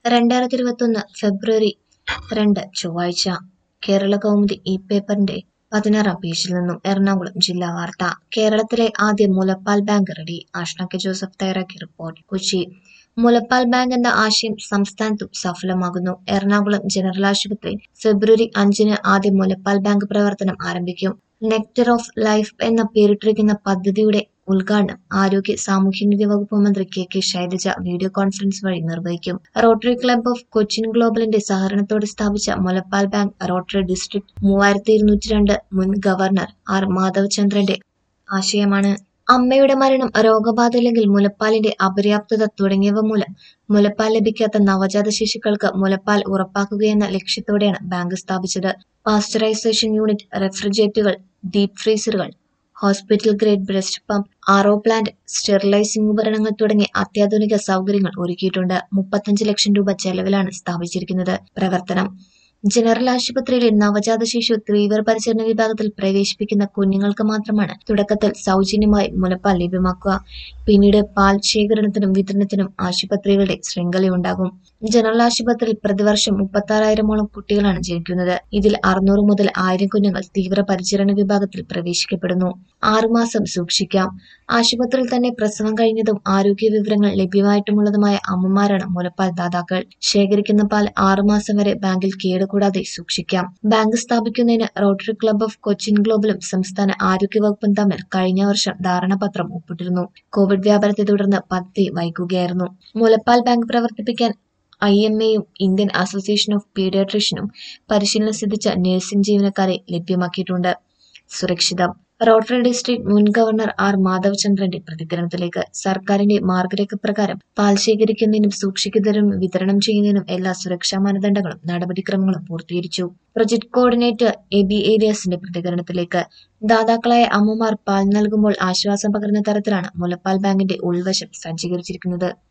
രണ്ടായിരത്തി ഇരുപത്തൊന്ന് ഫെബ്രുവരി രണ്ട് ചൊവ്വാഴ്ച കേരള കൗമുദി ഈ പേപ്പറിന്റെ പതിനാറാം പേജിൽ നിന്നും എറണാകുളം ജില്ലാ വാർത്ത കേരളത്തിലെ ആദ്യ മുലപ്പാൽ bank ready Ashna K Joseph തയ്യാറാക്കിയ റിപ്പോർട്ട് കൊച്ചി മുലപ്പാൽ ബാങ്ക് എന്ന ആശയം സംസ്ഥാനത്തും സഫലമാകുന്നു എറണാകുളം ജനറൽ ആശുപത്രി ഫെബ്രുവരി അഞ്ചിന് ആദ്യ മുലപ്പാൽ ബാങ്ക് പ്രവർത്തനം ആരംഭിക്കും നെക്ടർ ഓഫ് ലൈഫ് എന്ന പേരിട്ടിരിക്കുന്ന പദ്ധതിയുടെ ഉദ്ഘാടനം ആരോഗ്യ സാമൂഹ്യനീതി വകുപ്പ് മന്ത്രി K K Shailaja video conference വഴി നിർവഹിക്കും റോട്ടറി ക്ലബ് ഓഫ് കൊച്ചിൻ ഗ്ലോബലിന്റെ സഹകരണത്തോടെ സ്ഥാപിച്ച മുലപ്പാൽ ബാങ്ക് റോട്ടറി ഡിസ്ട്രിക്ട് മൂവായിരത്തി ഇരുന്നൂറ്റി രണ്ട് മുൻ ഗവർണർ ആർ മാധവചന്ദ്രന്റെ ആശയമാണ് അമ്മയുടെ മരണം രോഗബാധ അല്ലെങ്കിൽ മുലപ്പാലിന്റെ അപര്യാപ്തത തുടങ്ങിയവ മൂലം മുലപ്പാൽ ലഭിക്കാത്ത നവജാത ശിശുക്കൾക്ക് മുലപ്പാൽ ഉറപ്പാക്കുകയെന്ന ലക്ഷ്യത്തോടെയാണ് ബാങ്ക് സ്ഥാപിച്ചത് പാസ്ചറൈസേഷൻ യൂണിറ്റ് റെഫ്രിജറേറ്ററുകൾ ഡീപ് ഫ്രീസറുകൾ hospital grade breast pump R O plant sterilising ഉപകരണങ്ങൾ തുടങ്ങിയ അത്യാധുനിക സൗകര്യങ്ങൾ ഒരുക്കിയിട്ടുണ്ട് മുപ്പത്തഞ്ച് ലക്ഷം രൂപ ചെലവിലാണ് സ്ഥാപിച്ചിരിക്കുന്നത് പ്രവർത്തനം ജനറൽ ആശുപത്രിയിലെ നവജാത ശിശു തീവ്ര പരിചരണ വിഭാഗത്തിൽ പ്രവേശിപ്പിക്കുന്ന കുഞ്ഞുങ്ങൾക്ക് മാത്രമാണ് തുടക്കത്തിൽ സൗജന്യമായി മുലപ്പാൽ ലഭ്യമാക്കുക പിന്നീട് പാൽ ശേഖരണത്തിനും വിതരണത്തിനും ആശുപത്രികളുടെ ശൃംഖലയുണ്ടാകും ജനറൽ ആശുപത്രിയിൽ പ്രതിവർഷം മുപ്പത്താറായിരമോളം കുട്ടികളാണ് ജനിക്കുന്നത് ഇതിൽ അറുന്നൂറ് മുതൽ ആയിരം കുഞ്ഞുങ്ങൾ തീവ്ര പരിചരണ വിഭാഗത്തിൽ പ്രവേശിക്കപ്പെടുന്നു ആറുമാസം സൂക്ഷിക്കാം ആശുപത്രിയിൽ തന്നെ പ്രസവം കഴിഞ്ഞതും ആരോഗ്യ വിവരങ്ങൾ ലഭ്യമായിട്ടുമുള്ളതുമായ അമ്മമാരാണ് മുലപ്പാൽ ദാതാക്കൾ ശേഖരിക്കുന്ന പാൽ ആറുമാസം വരെ ബാങ്കിൽ കേടുകൂടാതെ സൂക്ഷിക്കാം ബാങ്ക് സ്ഥാപിക്കുന്നതിന് റോട്ടറി ക്ലബ് ഓഫ് കൊച്ചിൻ ഗ്ലോബലും സംസ്ഥാന ആരോഗ്യ വകുപ്പും തമ്മിൽ കഴിഞ്ഞ വർഷം ധാരണാപത്രം ഒപ്പിട്ടിരുന്നു കോവിഡ് വ്യാപനത്തെ തുടർന്ന് പദ്ധതി വൈകുകയായിരുന്നു മുലപ്പാൽ ബാങ്ക് പ്രവർത്തിപ്പിക്കാൻ ഐ എം എയും ഇന്ത്യൻ അസോസിയേഷൻ ഓഫ് പീഡിയാട്രീഷ്യനും പരിശീലനം സിദ്ധിച്ച നഴ്സിംഗ് ജീവനക്കാരെ ലഭ്യമാക്കിയിട്ടുണ്ട് സുരക്ഷിതം റോട്ടറി ഡിസ്ട്രിക്ട് മുൻ ഗവർണർ ആർ മാധവചന്ദ്രന്റെ പ്രതികരണത്തിലേക്ക് സർക്കാരിന്റെ മാർഗരേഖ പ്രകാരം പാൽ ശേഖരിക്കുന്നതിനും സൂക്ഷിക്കുന്നതിനും വിതരണം ചെയ്യുന്നതിനും എല്ലാ സുരക്ഷാ മാനദണ്ഡങ്ങളും നടപടിക്രമങ്ങളും പൂർത്തീകരിച്ചു പ്രൊജക്ട് കോർഡിനേറ്റർ എ ബി ഏരിയാസിന്റെ പ്രതികരണത്തിലേക്ക് ദാതാക്കളായ അമ്മമാർ പാൽ നൽകുമ്പോൾ ആശ്വാസം പകരുന്ന തരത്തിലാണ് മുലപ്പാൽ ബാങ്കിന്റെ ഉൾവശം സജ്ജീകരിച്ചിരിക്കുന്നത്